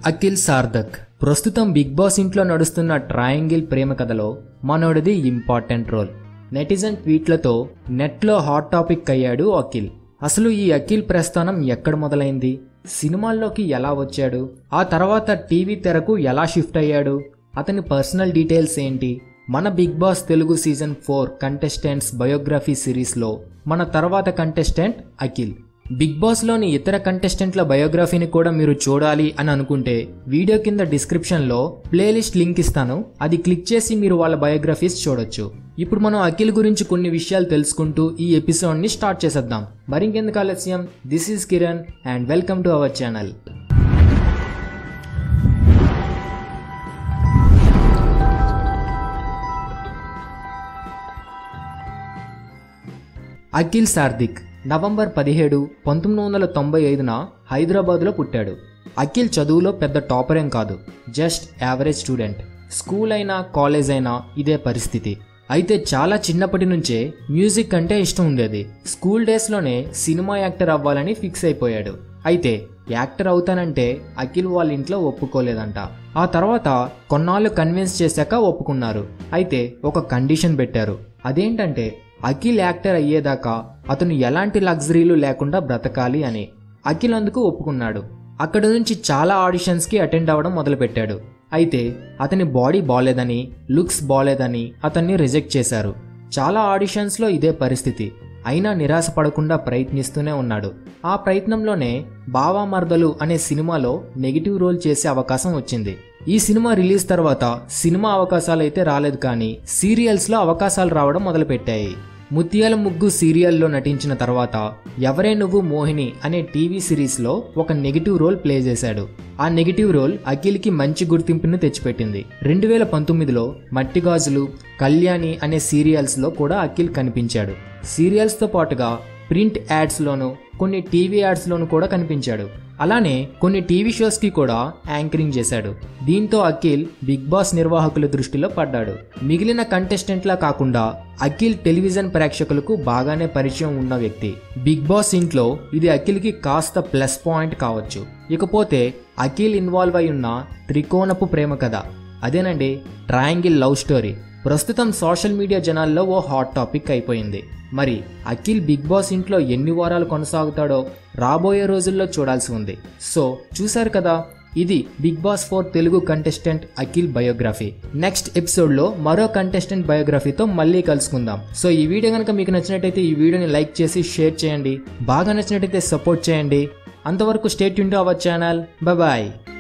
అఖిల్ సార్దక్ ప్రస్తుతం big boss ఇంట్లో నడుస్తున్న ట్రయాంగిల్ ప్రేమ కథలో మనోడిది ఇంపార్టెంట్ రోల్ నెటిజన్ ట్వీట్లతో నెట్లో హాట్ టాపిక్ అయ్యాడు అఖిల్ అసలు ఈ అఖిల్ ప్రస్థానం ఎక్కడ మొదలైంది సినిమాల్లోకి ఎలా వచ్చాడు ఆ తర్వాత టీవీ తెరకు ఎలా షిఫ్ట్ అయ్యాడు అతని పర్సనల్ డీటెయిల్స్ ఏంటి మన Big Boss Telugu season four contestants biography సిరీస్లో మన తర్వాత కంటెస్టెంట్ అఖిల్ బిగ్ బాస్లోని ఇతర కంటెస్టెంట్ల బయోగ్రఫీని కూడా మీరు చూడాలి అని అనుకుంటే వీడియో కింద డిస్క్రిప్షన్లో ప్లేలిస్ట్ లింక్ ఇస్తాను అది క్లిక్ చేసి మీరు వాళ్ళ బయోగ్రఫీస్ చూడొచ్చు ఇప్పుడు మనం అఖిల్ గురించి కొన్ని విషయాలు తెలుసుకుంటూ ఈ ఎపిసోడ్ని స్టార్ట్ చేసేద్దాం మరింకెందుకు ఆలస్యం this is Kiran and welcome to our channel Akhil Sarthak November పదిహేడు పంతొమ్మిది వందల తొంభై ఐదున హైదరాబాద్లో పుట్టాడు అఖిల్ చదువులో పెద్ద టాపర్ ఏం కాదు జస్ట్ యావరేజ్ స్టూడెంట్ స్కూల్ అయినా కాలేజ్ అయినా ఇదే పరిస్థితి అయితే చాలా చిన్నప్పటి నుంచే మ్యూజిక్ అంటే ఇష్టం ఉండేది స్కూల్ డేస్లోనే సినిమా యాక్టర్ అవ్వాలని ఫిక్స్ అయిపోయాడు అయితే యాక్టర్ అవుతానంటే అఖిల్ వాళ్ళ ఇంట్లో ఒప్పుకోలేదంట ఆ తర్వాత కొన్నాళ్ళు కన్విన్స్ చేశాక ఒప్పుకున్నారు అయితే ఒక కండిషన్ పెట్టారు అదేంటంటే అఖిల్ యాక్టర్ అయ్యేదాకా అతను ఎలాంటి లగ్జరీలు లేకుండా బ్రతకాలి అని అఖిల్ అందుకు ఒప్పుకున్నాడు అక్కడి నుంచి చాలా ఆడిషన్స్కి అటెండ్ అవ్వడం మొదలుపెట్టాడు అయితే అతని బాడీ బాలేదని లుక్స్ బాలేదని అతన్ని రిజెక్ట్ చేశారు చాలా ఆడిషన్స్లో ఇదే పరిస్థితి అయినా నిరాశ పడకుండా ప్రయత్నిస్తూనే ఉన్నాడు ఆ ప్రయత్నంలోనే బావా మర్దలు అనే సినిమాలో నెగిటివ్ రోల్ చేసే అవకాశం వచ్చింది ఈ సినిమా రిలీజ్ తర్వాత సినిమా అవకాశాలు అయితే రాలేదు కానీ సీరియల్స్లో అవకాశాలు రావడం మొదలుపెట్టాయి ముత్యాల ముగ్గు సీరియల్లో నటించిన తర్వాత ఎవరే నువ్వు మోహిని అనే టీవీ సిరీస్లో ఒక నెగిటివ్ రోల్ ప్లే చేశాడు ఆ నెగిటివ్ రోల్ అఖిల్కి మంచి గుర్తింపును తెచ్చిపెట్టింది రెండు వేల పంతొమ్మిదిలో మట్టిగాజులు కళ్యాణి అనే సీరియల్స్లో కూడా అఖిల్ కనిపించాడు సీరియల్స్తో పాటుగా ప్రింట్ యాడ్స్లోను కొన్ని టీవీ యాడ్స్లోను కూడా కనిపించాడు అలానే కొన్ని టీవీ షోస్కి కూడా యాంకరింగ్ చేశాడు దీంతో అఖిల్ బిగ్ బాస్ నిర్వాహకుల దృష్టిలో పడ్డాడు మిగిలిన కంటెస్టెంట్లా కాకుండా అఖిల్ టెలివిజన్ ప్రేక్షకులకు బాగానే పరిచయం ఉన్న వ్యక్తి బిగ్ బాస్ ఇంట్లో ఇది అఖిల్కి కాస్త ప్లస్ పాయింట్ కావచ్చు ఇకపోతే అఖిల్ ఇన్వాల్వ్ అయి ఉన్న త్రికోణపు ప్రేమ కథ అదేనండి ట్రయాంగిల్ లవ్ స్టోరీ ప్రస్తుతం సోషల్ మీడియా జనాల్లో ఓ హాట్ టాపిక్ అయిపోయింది మరి అఖిల్ బిగ్ బాస్ ఇంట్లో ఎన్ని వారాలు కొనసాగుతాడో రాబోయే రోజుల్లో చూడాల్సి ఉంది సో చూశారు కదా ఇది Big Boss four Telugu contestant Akhil biography next ఎపిసోడ్లో మరో కంటెస్టెంట్ బయోగ్రఫీతో మళ్ళీ కలుసుకుందాం సో ఈ వీడియో కనుక మీకు నచ్చినట్టయితే ఈ వీడియోని లైక్ చేసి షేర్ చేయండి బాగా నచ్చినట్టయితే సపోర్ట్ చేయండి అంతవరకు స్టేట్ యూన్ టు అవర్ ఛానల్ బాయ్